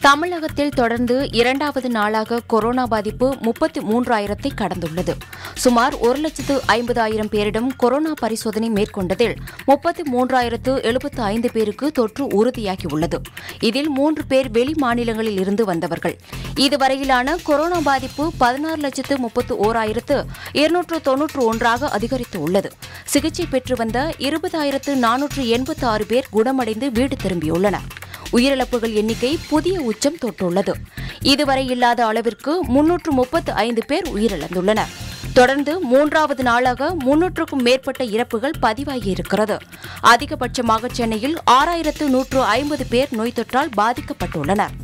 தமிழகத்தில் தொடர்ந்து இரண்டாவது நாளாக கொரோனா பாதிப்பு முப்பத்தி மூன்றாயிரத்தை கடந்துள்ளது சுமார் ஒரு லட்சத்து ஐம்பதாயிரம் பேரிடம் கொரோனா பரிசோதனை மேற்கொண்டதில் முப்பத்தி மூன்றாயிரத்து எழுபத்து ஐந்து பேருக்கு தொற்று உறுதியாகியுள்ளது இதில் மூன்று பேர் வெளி மாநிலங்களில் இருந்து வந்தவர்கள் இதுவரையிலான கொரோனா பாதிப்பு பதினாறு லட்சத்து முப்பத்து ஓராயிரத்து இருநூற்று தொன்னூற்று ஒன்றாக அதிகரித்து உள்ளது சிகிச்சை பெற்று வந்த இருபதாயிரத்து நானூற்று எண்பத்தி ஆறு பேர் குணமடைந்து வீடு திரும்பியுள்ளனர் உயிரிழப்புகள் எண்ணிக்கை புதிய உச்சம் தொட்டுள்ளது இதுவரை இல்லாத அளவிற்கு முன்னூற்று முப்பத்து ஐந்து பேர் உயிரிழந்துள்ளனர் தொடர்ந்து மூன்றாவது நாளாக முன்னூற்றுக்கும் மேற்பட்ட இறப்புகள் பதிவாகியிருக்கிறது அதிகபட்சமாக சென்னையில் ஆறாயிரத்து நூற்று ஐம்பது பேர் நோய் தொற்றால் பாதிக்கப்பட்டுள்ளனர்